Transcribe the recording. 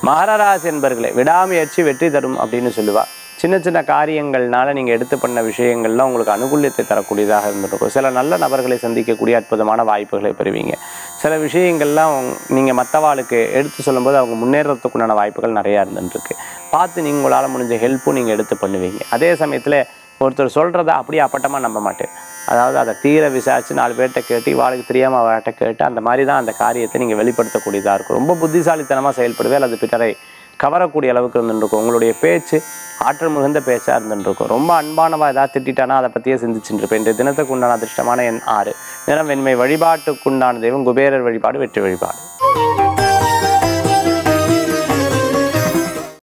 மகர ராசி என்பர்களே விடாமுயற்சி வெற்றி தரும் அப்படின்னு சொல்லுவா சின்ன சின்ன காரியங்கள்னால நீங்கள் எடுத்து பண்ண விஷயங்கள்லாம் உங்களுக்கு அனுகூல்யத்தை தரக்கூடியதாக இருந்திருக்கும் சில நல்ல நபர்களை சந்திக்கக்கூடிய அற்புதமான வாய்ப்புகளை பெறுவீங்க சில விஷயங்கள்லாம் நீங்கள் மற்றவாளுக்கு எடுத்து சொல்லும்போது அவங்க முன்னேறத்துக்குண்டான வாய்ப்புகள் நிறையா இருந்துருக்கு பார்த்து நீங்க உங்களால் முடிஞ்ச ஹெல்ப்பும் நீங்கள் எடுத்து பண்ணுவீங்க அதே சமயத்தில் ஒருத்தர் சொல்கிறத அப்படியே அப்பட்டமாக நம்ப மாட்டேன் அதாவது அதை தீர விசாரித்து நாலு பேர்கிட்ட கேட்டு இவாளுக்கு தெரியாமல் அவர்கிட்ட கேட்டு அந்த மாதிரி தான் அந்த காரியத்தை நீங்கள் வெளிப்படுத்தக்கூடியதாக இருக்கும் ரொம்ப புத்திசாலித்தனமாக செயல்படுவே அல்லது பிறரை கவரக்கூடிய அளவுக்கு இருந்துருக்கும் உங்களுடைய பேச்சு ஆற்றல் மிகுந்த பேச்சாக இருந்துருக்கும் ரொம்ப அன்பானவா ஏதாவது திட்டானா அதை பற்றியே சிந்திச்சுட்டு இருப்பேன் இன்றைய தினத்துக்கு உண்டான அதிர்ஷ்டமான எண் ஆறு நிறம் வெண்மை வழிபாட்டுக்குண்டான தெய்வம் குபேரர் வழிபாடு வெற்றி வழிபாடு